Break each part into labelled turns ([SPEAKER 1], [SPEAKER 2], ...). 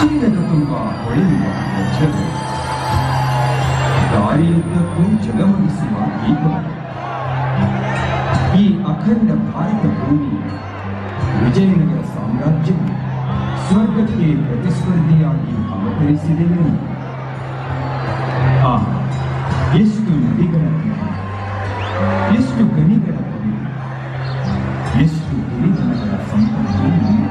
[SPEAKER 1] ಚೀಲದ ತುಂಬ ಹೊಳೆಯುವ ವಜ್ರಗಳು ದಾರಿಯುದ್ದಕ್ಕೂ ಜಗಮಗಿಸುವ ದೀಪಗಳು ಈ ಅಖಂಡ ಭಾರತ ಭೂಮಿ ವಿಜಯನಗರ ಸಾಮ್ರಾಜ್ಯವು ಸ್ವರ್ಗಕ್ಕೆ ಪ್ರತಿಸ್ಪರ್ಧಿಯಾಗಿ ಅವತರಿಸಿದೆ ಎಂದು ಆ ಎಷ್ಟು ನದಿಗಳ ತೀರ, ಎಷ್ಟು ಗಣಿಗಳ ಕವಿ ಎಷ್ಟು ಗಿರಿಜನಗಳ ಸಂಪತ್ತು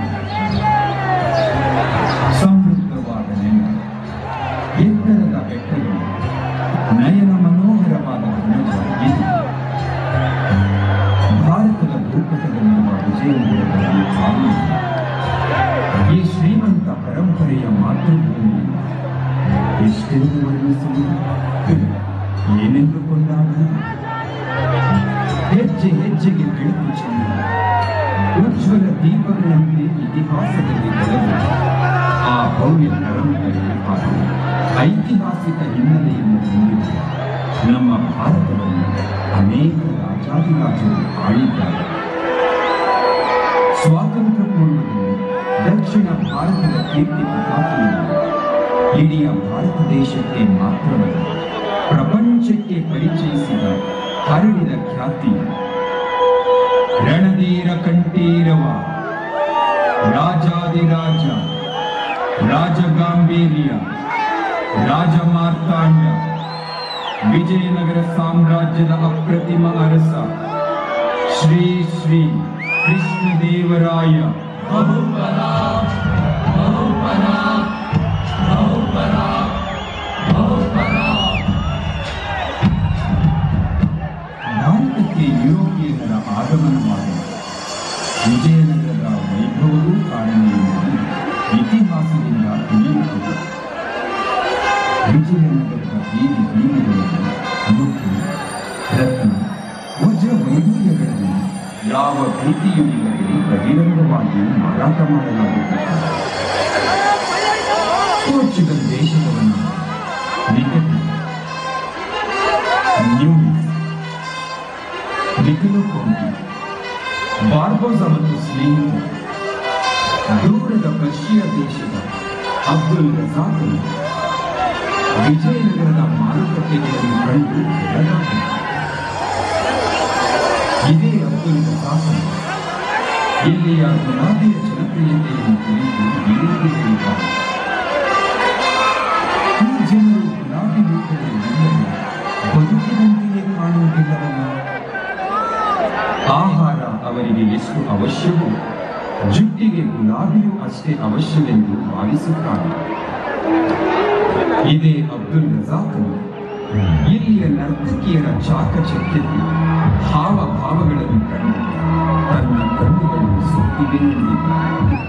[SPEAKER 1] ಸಮೃದ್ಧವಾದ ನೆಲ ಎತ್ತರದ ಬೆಟ್ಟಗಳು ನಯನ ಮನೋಹರವಾದ ಖನಿಜ ಇದು ಭಾರತದ ಭೂಪಟದಲ್ಲಿರುವ ವಿಜಯನಗರದ ಈ ಭಾವನೆ ಈ ಶ್ರೀಮಂತ ಪರಂಪರೆಯ ಮಾತೃಭೂಮಿ ಎಷ್ಟೆಂದು ವರ್ಣಿಸುವುದು ಏನೆಂದು ಕೊಂಡಾಡುವುದು ಹೆಜ್ಜೆ ಹೆಜ್ಜೆಗೆ ಬೆಳಕು ಚೆನ್ನ ಉಜ್ವಲ ದೀಪಗಳಂತೆ ಇತಿಹಾಸದಲ್ಲಿ ಬೆಳೆದು ಆ ಭವ್ಯ ಪರಂಪರೆ ಹಾಗೂ ಐತಿಹಾಸಿಕ ಹಿನ್ನೆಲೆಯನ್ನು ಹೊಂದಿರುವ ನಮ್ಮ ಭಾರತವನ್ನು ಅನೇಕ ರಾಜಾದಿರಾಜರು ಆಳಿದ್ದಾರೆ ಸ್ವಾತಂತ್ರ್ಯ ಪೂರ್ವದಲ್ಲಿ ದಕ್ಷಿಣ ಭಾರತದ ಕೀರ್ತಿ ಪತಾಕೆಯನ್ನು ಇಡೀ ಭಾರತ ದೇಶಕ್ಕೆ ಮಾತ್ರವಲ್ಲ ಪ್ರಪಂಚಕ್ಕೆ ಪರಿಚಯಿಸಿದ ಹರಡಿದ ಖ್ಯಾತಿ ರಣಧೀರ ಕಂಠೀರವ ರಾಜಾದಿರಾಜ ರಾಜಗಾಂಭೀರ್ಯ ರಾಜಮಾರ್ತಾಂಡ ವಿಜಯನಗರ ಸಾಮ್ರಾಜ್ಯದ ಅಪ್ರತಿಮ ಅರಸ ಶ್ರೀ ಶ್ರೀ ಕೃಷ್ಣದೇವರಾಯ ಭಾರತಕ್ಕೆ ಯುರೋಪಿಯನ್ನರ ಆಗಮನವಾದ ವಿಜಯನಗರದ ವೈಭವವೂ ಕಾರಣ ಎಂಬುದು ಇತಿಹಾಸದಿಂದ ತಿಳಿಯುತ್ತದೆ ವಿಜಯನಗರದ ಬೀದಿ ಬೀದಿಗಳಲ್ಲಿ ಮುತ್ತು ರತ್ನ ವಜ್ರ ವೈಡೂರ್ಯಗಳನ್ನು ಯಾವ ಭೀತಿಯೂ ಇಲ್ಲದೆ ಬಹಿರಂಗವಾಗಿ ಮಾರಾಟ ಮಾಡಲಾಗುತ್ತದೆ ಪೋರ್ಚುಗಲ್ ದೇಶದವನು ನಿಕಟ ನ್ಯೂನಿಸ್ ನಿಕಲೋ ಕೊಂಟಿ ಬಾರ್ಬೋಸ ಮತ್ತು ಸ್ನೇಹಿತ ದೂರದ ಪರ್ಷಿಯಾ ದೇಶದ ಅಬ್ದುಲ್ ರಜಾಕನು ವಿಜಯನಗರದ ಮಾರುಕಟ್ಟೆಗಳನ್ನು ಕಂಡು ಬೆಳಗಾದರು ಇದೇ ಅಬ್ದುಲ್ ರಜಾಕನು ಇಲ್ಲಿಯ ಗುಲಾಬಿಯ ಜನಪ್ರಿಯತೆಯನ್ನು ಕುರಿತು ಈ ರೀತಿ ಹೇಳಿದ್ದಾರೆ ಈ ಜನರು ಗುಲಾಬಿ ಹೂಗಳನ್ನು ಇಲ್ಲದೆ ಬದುಕಿದಂತೆಯೇ ಕಾಣುವುದಿಲ್ಲವಲ್ಲ ಆಹಾರ ಅವರಿಗೆ ಎಷ್ಟು ಅವಶ್ಯವೋ ಜುಟ್ಟಿಗೆ ಗುಲಾಬಿಯೂ ಅಷ್ಟೇ ಅವಶ್ಯವೆಂದು ಭಾವಿಸುತ್ತಾರೆ ಇದೇ ಅಬ್ದುಲ್ ರಜಾಕನು ಇಲ್ಲಿಯ ನರ್ತಕಿಯರ ಚಾಕಚಕ್ಯತೆ ಹಾವ ಭಾವಗಳನ್ನು ಕಂಡು ತನ್ನ ಕಣ್ಣುಗಳನ್ನು ಸುತ್ತಿದೆ ಎಂದಿದ್ದಾರೆ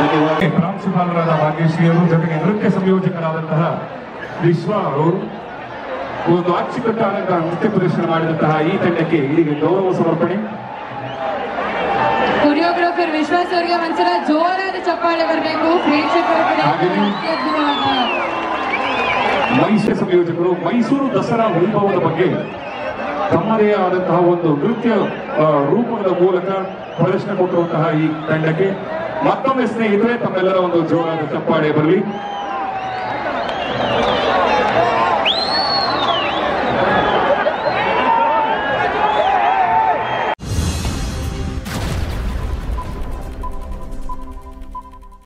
[SPEAKER 2] ಧನ್ಯವಾದ ಪ್ರಾಂಶುಪಾಲರಾದ ಭಾಗ್ಯಶ್ರೀಯವರು ಜೊತೆಗೆ ನೃತ್ಯ ಸಂಯೋಜಕರಾದಂತಹ ವಿಶ್ವ ಅವರು ಒಂದು ಅಚ್ಚುಕಟ್ಟಾದಂತಹ ನೃತ್ಯ ಪ್ರದರ್ಶನ ಮಾಡಿದಂತಹ ಈ ತಂಡಕ್ಕೆ ಇದೀಗ ಗೌರವ ಸಮರ್ಪಣೆ
[SPEAKER 3] ಕೊರಿಯೋಗ್ರಾಫರ್ ವಿಶ್ವಾಸ್ ಅವರಿಗೆ ಒಂದ್ಸಲ ಜೋರಾದ ಚಪ್ಪಾಳೆ ಬರಬೇಕು ಪ್ರೇಕ್ಷಕರ ಕಡೆ
[SPEAKER 2] ಹಾಗೇನೇ.
[SPEAKER 3] ಅತ್ಯದ್ಭುತವಾದ
[SPEAKER 2] ಮೈಸೂರು ಸಂಯೋಜಕರು ಮೈಸೂರು ದಸರಾ ವೈಭವದ ಬಗ್ಗೆ ತಮ್ಮದೇ ಆದಂತಹ ಒಂದು ನೃತ್ಯ ಆ, ರೂಪದ ಮೂಲಕ ಪ್ರದರ್ಶನ ಕೊಟ್ಟಿರುವಂತಹ ಈ ತಂಡಕ್ಕೆ ಮತ್ತೊಮ್ಮೆ ಸ್ನೇಹಿತರೆ ತಮ್ಮೆಲ್ಲರ ಒಂದು ಜೋರಾದ ಚಪ್ಪಾಳೆ ಬರಲಿ